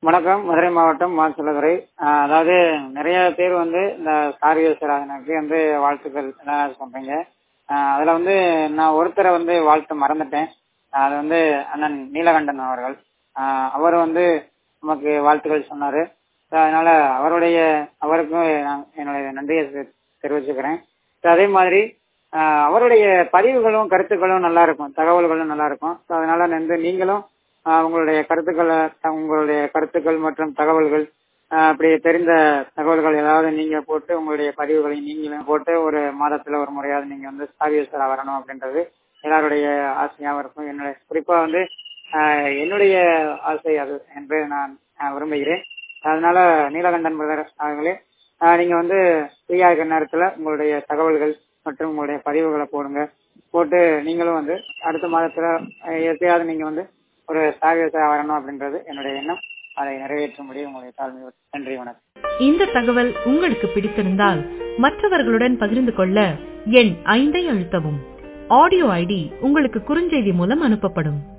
வணக்கம் மதுரை மாவட்டம் மாசிலதுறை அதாவது நிறைய பேர் வந்து இந்த காரியேஸ்வரனுக்கு வந்து வாழ்த்துக்கள் எல்லாம் சொல்றீங்க ஆஹ் அதுல வந்து நான் ஒருத்தரை வந்து வாழ்த்து மறந்துட்டேன் அது வந்து அண்ணன் நீலகண்டன் அவர்கள் ஆஹ் அவர் வந்து நமக்கு வாழ்த்துக்கள் சொன்னாரு So, அதனால அவருடைய அவருக்கும் நான் என்னுடைய நன்றியை தெ- தெரிவிச்சுக்கிறேன் So, அதே மாதிரி ஆஹ் அவருடைய பதிவுகளும் கருத்துக்களும் நல்லா இருக்கும் தகவல்களும் நல்லா இருக்கும் So, அதனால வந்து நீங்களும் ஆஹ் உங்களுடைய கருத்துக்களை உங்களுடைய கருத்துக்கள் மற்றும் தகவல்கள் ஆஹ் அப்படி தெரிந்த தகவல்கள் ஏதாவது நீங்க போட்டு உங்களுடைய பதிவுகளை நீங்களும் போட்டு ஒரு மாதத்துல ஒரு முறையாவது நீங்க வந்து சாவியஸ்வரா வரணும் அப்படின்றது எல்லாருடைய ஆசையாகவும் இருக்கும் என்னுடைய குறிப்பா வந்து ஆஹ் என்னுடைய ஆசை அது என்று நான் ஆஹ் விரும்புகிறேன் அதனால நீலகண்டன் பிரதர் அவர்களே ஆஹ் நீங்க வந்து ஃப்ரீயா இருக்கிற நேரத்துல உங்களுடைய தகவல்கள் மற்றும் உங்களுடைய பதிவுகளை போடுங்க போட்டு நீங்களும் வந்து அடுத்த மாதத்துல ஆஹ் எப்பயாவது நீங்க வந்து ஒரு சாவியஸ்வரா வரணும் அப்படின்றது என்னுடைய எண்ணம் அதை நிறைவேற்றும்படி உங்களுடைய தாழ்மை நன்றி வணக்கம் இந்த தகவல் உங்களுக்கு பிடித்திருந்தால் மற்றவர்களுடன் பகிர்ந்து கொள்ள எண் ஐந்தை அழுத்தவும் ஆடியோ ஐடி உங்களுக்கு குறுஞ்செய்தி மூலம் அனுப்பப்படும்